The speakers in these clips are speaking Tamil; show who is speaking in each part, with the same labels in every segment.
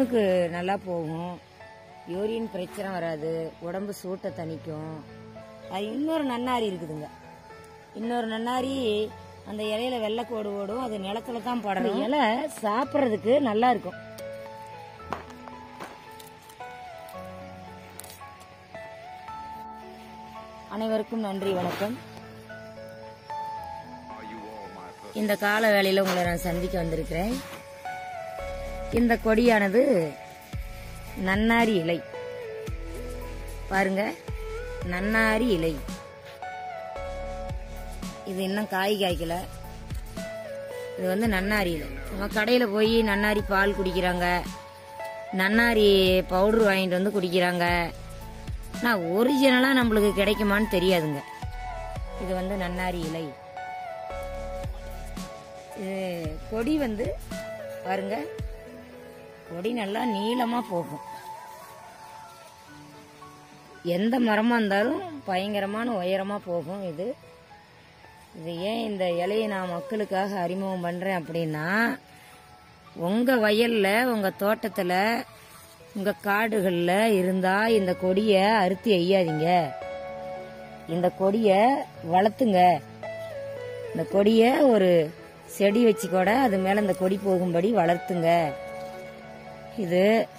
Speaker 1: ஒண்ணுக்கு நல்லா போகும் யூரின் பிரச்சனை வராது உடம்பு சூட்டை தணிக்கும் அது இன்னொரு நன்னாரி இருக்குதுங்க இன்னொரு நன்னாரி அந்த இலையில வெள்ளைக்கோடு ஓடும் அது நிலத்துல தான் படணும் இலை சாப்பிட்றதுக்கு நல்லா இருக்கும் அனைவருக்கும் நன்றி வணக்கம் இந்த கால வேளையில உங்களை நான் சந்திக்க வந்திருக்கிறேன் இந்த கொடியானது நன்னாரி இலை பாருங்க நன்னாரி இலை இது இன்னும் காய் காய்க்கல இது வந்து நன்னாரி இலை நம்ம கடையில் போய் நன்னாரி பால் குடிக்கிறாங்க நன்னாரி பவுடர் வாங்கிட்டு வந்து குடிக்கிறாங்க ஆனால் ஒரிஜினலாக நம்மளுக்கு கிடைக்குமான்னு தெரியாதுங்க இது வந்து நன்னாரி இலை இது கொடி வந்து பாருங்க கொடி நல்லா நீளமா போகும் எந்த மரமா இருந்தாலும் பயங்கரமான உயரமா போகும் இது இது ஏன் இந்த இலையை நான் மக்களுக்காக அறிமுகம் பண்றேன் அப்படின்னா உங்க வயல்ல உங்க தோட்டத்துல உங்க காடுகள்ல இருந்தா இந்த கொடிய அறுத்தி எய்யாதீங்க இந்த கொடிய வளர்த்துங்க இந்த கொடிய ஒரு செடி வச்சு கூட அது மேல இந்த கொடி போகும்படி வளர்த்துங்க இது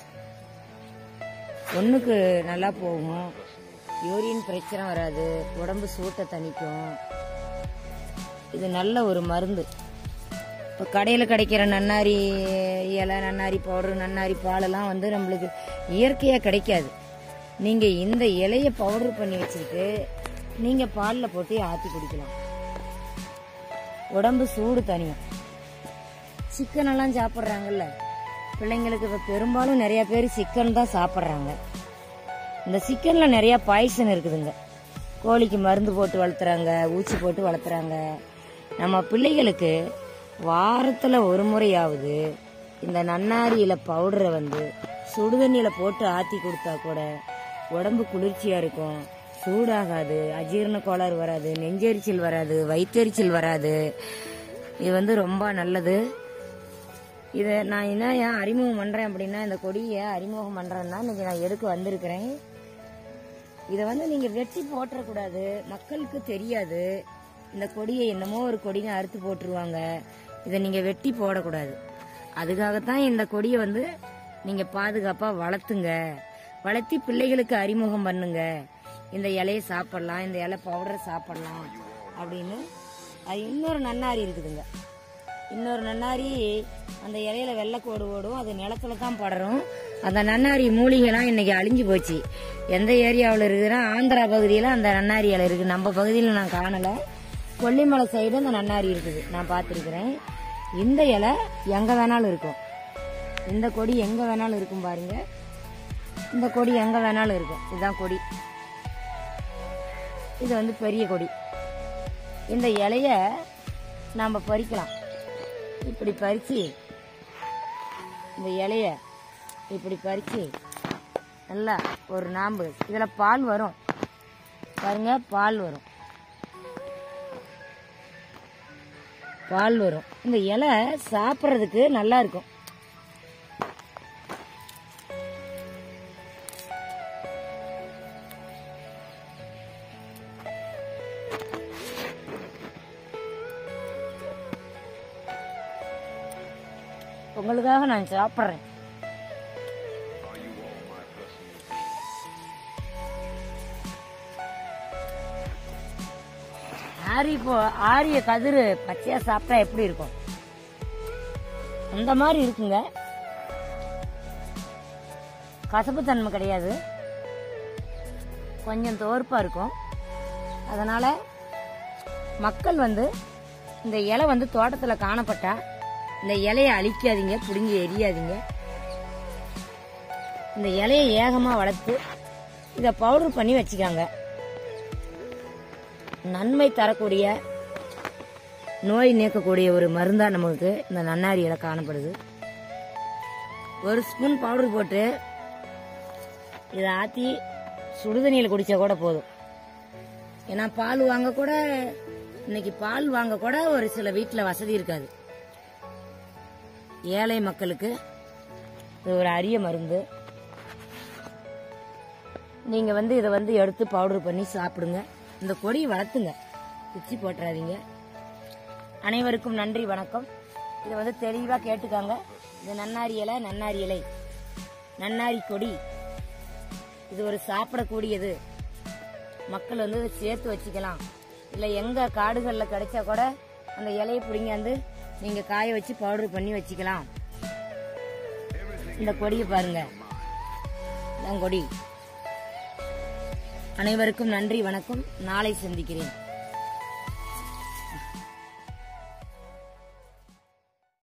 Speaker 1: ஒண்ணுக்கு நல்லா போகும் யூரின் பிரச்சனை வராது உடம்பு சூட்டை தணிக்கும் இது நல்ல ஒரு மருந்து இப்போ கடையில் கிடைக்கிற நன்னாரி இலை நன்னாரி பவுடர் நன்னாரி பாலெல்லாம் வந்து நம்மளுக்கு இயற்கையாக கிடைக்காது நீங்கள் இந்த இலையை பவுடர் பண்ணி வச்சுக்கிட்டு நீங்கள் பாலில் போட்டு ஆற்றி குடிக்கலாம் உடம்பு சூடு தனியும் சிக்கன் எல்லாம் சாப்பிட்றாங்கல்ல பிள்ளைங்களுக்கு இப்போ பெரும்பாலும் நிறைய பேர் சிக்கன் தான் சாப்பிட்றாங்க இந்த சிக்கன்ல நிறைய பாய்சன் இருக்குதுங்க கோழிக்கு மருந்து போட்டு வளர்த்துறாங்க ஊசி போட்டு வளர்த்துறாங்க நம்ம பிள்ளைகளுக்கு வாரத்துல ஒரு முறையாவது இந்த நன்னாரி இலை பவுடரை வந்து சுடுதண்ணியில போட்டு ஆத்தி கொடுத்தா கூட உடம்பு குளிர்ச்சியா இருக்கும் சூடாகாது அஜீரண கோளாறு வராது நெஞ்செரிச்சல் வராது வயிற்றெரிச்சல் வராது இது வந்து ரொம்ப நல்லது இதை நான் என்ன ஏன் அறிமுகம் பண்றேன் அப்படின்னா இந்த கொடியை அறிமுகம் பண்றேன்னா இன்னைக்கு நான் எதுக்கு வந்திருக்கிறேன் இதை வந்து நீங்க வெட்டி போட்டுறக்கூடாது மக்களுக்கு தெரியாது இந்த கொடியை என்னமோ ஒரு கொடியை அறுத்து போட்டுருவாங்க இதை நீங்க வெட்டி போடக்கூடாது அதுக்காகத்தான் இந்த கொடியை வந்து நீங்க பாதுகாப்பா வளர்த்துங்க வளர்த்தி பிள்ளைகளுக்கு அறிமுகம் பண்ணுங்க இந்த இலையை சாப்பிடலாம் இந்த இலை பவுடரை சாப்பிடலாம் அப்படின்னு அது இன்னொரு நன்னாரி இருக்குதுங்க இன்னொரு நன்னாரி அந்த இலையில வெள்ளைக்கோடு ஓடும் அது நிலத்துல தான் படரும் அந்த நன்னாரி மூலிகைலாம் இன்னைக்கு அழிஞ்சு போச்சு எந்த ஏரியாவில் இருக்குதுன்னா ஆந்திரா பகுதியில் அந்த நன்னாரி இலை இருக்கு நம்ம பகுதியில் நான் காணல கொல்லிமலை சைடு அந்த நன்னாரி இருக்குது நான் பார்த்துருக்கிறேன் இந்த இலை எங்க வேணாலும் இருக்கும் இந்த கொடி எங்க வேணாலும் இருக்கும் பாருங்க இந்த கொடி எங்க வேணாலும் இருக்கும் இதுதான் கொடி இது வந்து பெரிய கொடி இந்த இலைய நாம பறிக்கலாம் இப்படி பறிச்சு இந்த இலைய இப்படி பறிச்சு நல்லா ஒரு நாம்பு இதுல பால் வரும் பாருங்க பால் வரும் பால் வரும் இந்த இலை சாப்பிட்றதுக்கு நல்லா இருக்கும் உங்களுக்காக நான் சாப்பிட்றேன் ஆரி இப்போ ஆரிய கதிரு பச்சையா சாப்பிட்டா எப்படி இருக்கும் அந்த மாதிரி இருக்குங்க கசப்பு தன்மை கிடையாது கொஞ்சம் தோற்பா இருக்கும் அதனால மக்கள் வந்து இந்த இலை வந்து தோட்டத்தில் காணப்பட்டா இந்த இலையை அழிக்காதீங்க பிடுங்கி எரியாதீங்க இந்த இலையை ஏகமாக வளர்த்து இதை பவுடர் பண்ணி வச்சுக்காங்க நன்மை தரக்கூடிய நோய் நீக்கக்கூடிய ஒரு மருந்தா நமக்கு இந்த நன்னாரி இலை காணப்படுது ஒரு ஸ்பூன் பவுடர் போட்டு இதை ஆற்றி சுடுதண்ணியில் குடிச்சா கூட போதும் ஏன்னா பால் வாங்க கூட இன்னைக்கு பால் வாங்க கூட ஒரு சில வீட்டில் வசதி இருக்காது ஏழை மக்களுக்கு இது ஒரு அரிய மருந்து நீங்க வந்து இதை வந்து எடுத்து பவுடர் பண்ணி சாப்பிடுங்க இந்த கொடியை வளர்த்துங்க பிச்சு போட்டுறாதீங்க அனைவருக்கும் நன்றி வணக்கம் இதை வந்து தெளிவா கேட்டுக்காங்க இது நன்னாரி இலை நன்னாரி இலை நன்னாரி கொடி இது ஒரு சாப்பிடக்கூடியது மக்கள் வந்து இதை சேர்த்து வச்சுக்கலாம் இல்லை எங்க காடுகளில் கிடைச்சா கூட அந்த இலையை பிடிங்காந்து நீங்க காய வச்சு பவுடர் பண்ணி வச்சுக்கலாம் இந்த கொடியை பாருங்க இதான் கொடி அனைவருக்கும் நன்றி வணக்கம் நாளை சந்திக்கிறேன்